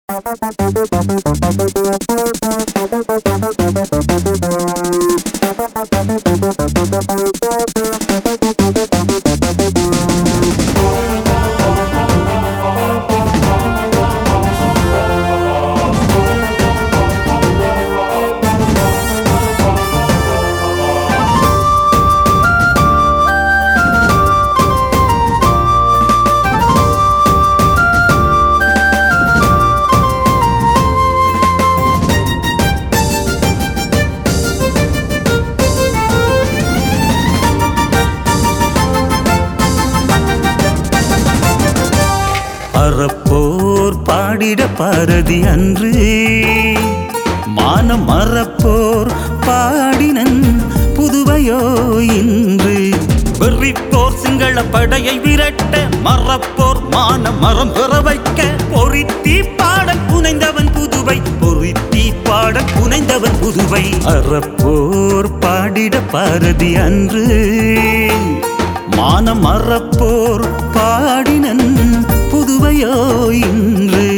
அறப்போர் பாடிட பாரதி அன்று மானம் மறப்போர் பாடினன் புதுவையோ இன்று வெறிப்போர் சிங்கள படையை விரட்ட மறப்போர் மானம் மரம் பெற வைக்க பொறித்தி பாடல் புனைந்தவன் புதுவை பொறித்தி பாடல் புனைந்தவன் புதுவை அறப்போர் பாடிட பாரதி அன்று மானம் மறப்போர் பாடினன் புதுவையோ இன்று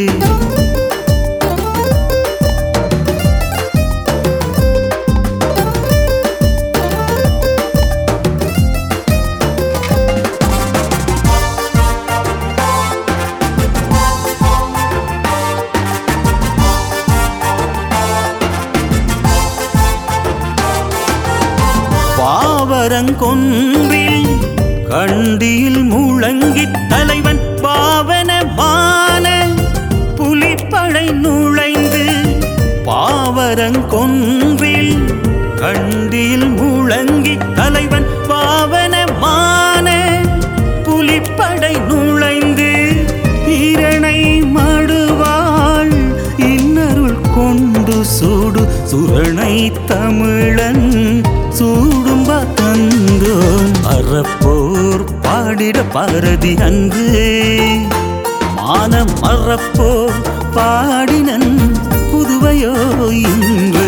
பாவரங்கொன்றில் கண்டியில் முழங்கித் தலைவன் பாவனமான புலிப்படை நுழைந்து பாவரங்கொன்றில் கண்டியில் முழங்கி தலைவன் பாவனமான புலிப்படை நுழைந்து ஈரணை மடுவாள் இன்னருள் கொண்டு சூடு சுரணை தமிழன் சூடும்ப தந்தோம் அறப்போர் பாடிட பாரதி அன்று மானம் மறப்போர் பாடினன் புதுவையோ இன்று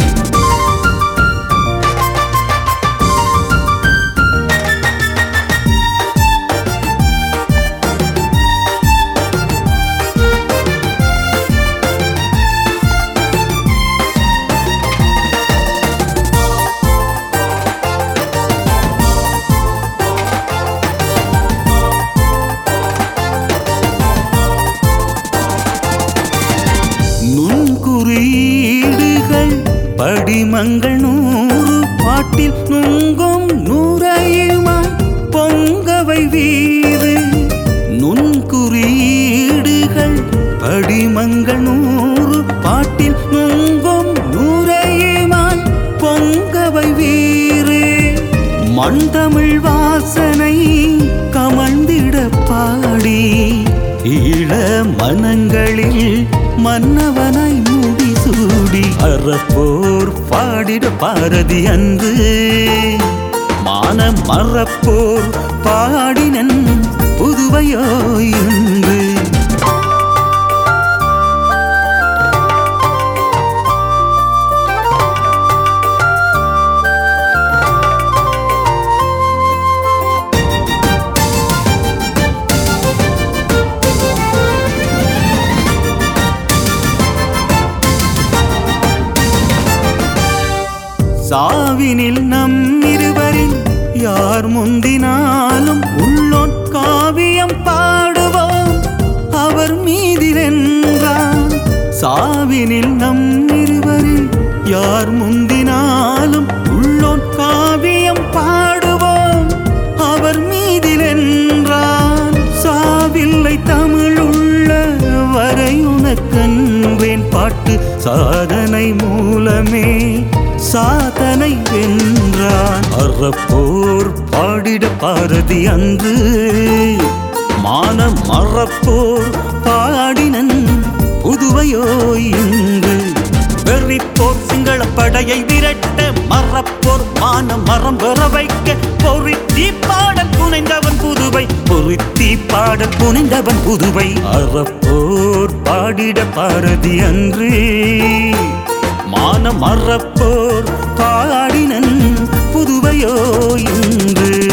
நுண்குறியீடுகள் படிமங்கள் நூறு பாட்டில் நுங்கும் நூறையுமாய் பொங்கவை வீறு நுண்குறியீடுகள் படிமங்கள் நூறு பாட்டில் நுங்கும் நூறையுமாய் பொங்கவை வீறு மண் தமிழ் வாசனை கமழ்ந்திட பாடி ஈழ மனங்களில் மன்னவனாய் முடிசூடி அறப்போர் பாடிட பாரதி அன்று மானம் மறப்போர் பாடினன் புதுவையோ இன்று சாவினில் நம் இருவரில் யார் முந்தினாலும் உள்ளோன் காவியம் பாடுவோம் அவர் மீதிரென்றான் சாவினில் நம் இருவரில் யார் முந்தினாலும் உள்ளோன் காவியம் பாடுவோம் அவர் மீதிலென்றான் சாவில்லை தமிழ் உள்ள வரை உனக்கன்றேன் பாட்டு சாதனை மூலமே சாதனை வென்றான் அறப்போர் பாடிட பாரதி அன்று மானம் மறப்போர் பாடினன் புதுவையோ இன்று வெறிப்போர் சிங்கள படையை விரட்ட மறப்போர் மானம் மரம் பெற வைக்க பொறித்தி பாடல் புனைந்தவன் புதுவை பொறித்தி பாடல் புனைந்தவன் புதுவை அறப்போர் பாடிட பாரதி அன்று மானம் மறப்போர் பாடினன் புதுவையோ இன்று